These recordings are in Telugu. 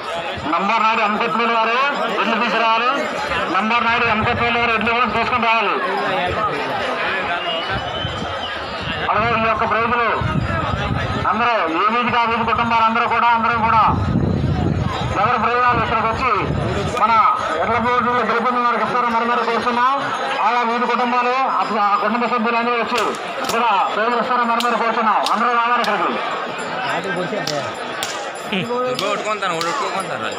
నంబర్ నాయుడు ఎంకొత్తులు వారు ఎడ్లు తీసుకురావాలి నంబర్ నాయుడు ఎంకొత్తులు వారు ఎడ్లు కూడా తీసుకుని రావాలి అలాగే ఈ యొక్క ప్రైజులు అందరూ ఏ వీధికి ఆ వీధి కుటుంబాలు అందరూ కూడా అందరూ కూడా నగర ప్రజలు ఇక్కడికి వచ్చి మన ఎడ్ల పోటీలో గెలుపొందిన వారికి ఇస్తారని మరి మరి కోరుతున్నాం ఆయా వీధి కుటుంబాలు అప్పుడు ఆ కుటుంబ సభ్యులన్నీ వచ్చి ఇక్కడ ప్రజలు ఇస్తారని మరి మరి కోరుతున్నాం అందరూ రావాలి ఇక్కడికి కొట్టుకుంటాను కొట్టుకుంటారు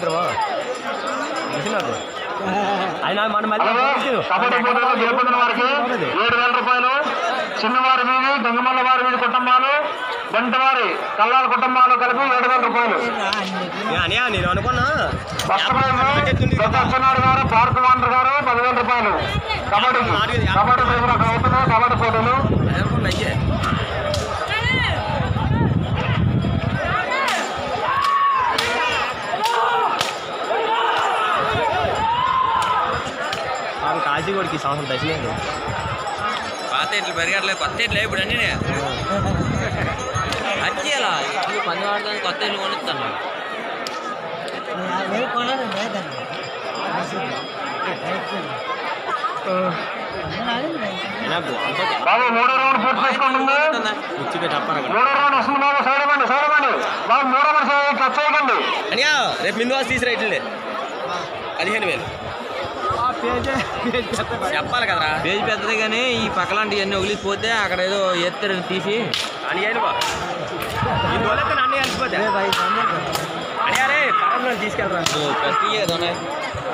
ఆయన మన మళ్ళీ అలాగే కబడ్డీ పోటీలో గెలుపొందిన వారికి ఏడు వేల రూపాయలు చిన్నవారి వీధి గంగమల్ల వారి వీధి కుటుంబాలు బంటవారి కల్లాల కుటుంబాలు కలిపి ఏడు వేల రూపాయలు అనియా నేను అనుకున్నా ఫస్ట్ ప్రైజ్ పెద్ద అచ్చెన్నాయుడు గారు పార్క్ వాండర్ గారు పదివేల రూపాయలు కబడ్డీ కబడ్డీ ప్రైజ్ అక్కడ అవుతున్నాయి కబడ్డీ పోటీలు అయ్యే పాపం కాశీగోడికి ఈ సంవత్సరం దశలేదు పాత ఇట్లు పెరగట్లేదు కొత్త ఇట్లు ఇప్పుడు అన్నీ వచ్చేయాలా ఇట్లు పని వాడడానికి కొత్త ఇల్లు కొనిస్తాను బాబు మూడో రౌండ్ పూర్తి చేసుకోండి ముచ్చిగా చెప్పారు అక్కడ మూడో రౌండ్ వస్తుంది బాబు సైడ్ ఇవ్వండి సైడ్ ఇవ్వండి బాబు మూడో మనిషి టచ్ చేయకండి అనియా రేపు మిందు వాసి తీసిరా ఇట్లే పదిహేను వేలు చెప్పాలి కదరా పేజ్ పెద్దది కానీ ఈ పక్కలాంటి అన్ని వదిలిపోతే అక్కడ ఏదో ఎత్తరు తీసి అని బా ఈ దోలెత్తే నన్ను కలిసిపోతే అనియా రే పరంలో తీసుకెళ్ళరా ఫస్ట్ కదా